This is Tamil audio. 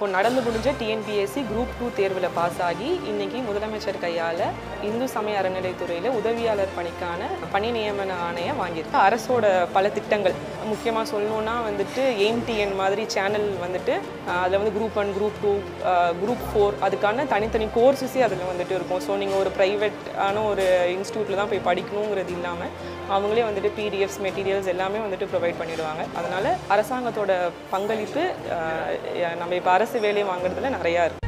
இப்போ நடந்து முடிஞ்ச டிஎன்பிஎஸ்சி குரூப் டூ தேர்வில் பாஸ் ஆகி இன்னைக்கு முதலமைச்சர் கையால் இந்து சமய அறநிலைத்துறையில் உதவியாளர் பணிக்கான பணி நியமன ஆணையம் வாங்கியிருக்கு அரசோட பல திட்டங்கள் முக்கியமாக சொல்லணும்னா வந்துட்டு எய்ம் டிஎன் மாதிரி சேனல் வந்துட்டு அதில் வந்து group one group two group four அதுக்கான தனித்தனி கோர்ஸஸே அதில் வந்துட்டு இருக்கும் ஸோ நீங்கள் ஒரு ப்ரைவேட்டான ஒரு இன்ஸ்டியூட்டில் தான் போய் படிக்கணுங்கிறது இல்லாமல் அவங்களே வந்துட்டு பிடிஎஃப்ஸ் மெட்டீரியல்ஸ் எல்லாமே வந்துட்டு ப்ரொவைட் பண்ணிடுவாங்க அதனால் அரசாங்கத்தோட பங்களிப்பு அஹ், நம்ம இப்போ அரசு வேலை வாங்குறதுல நிறையா இருக்கு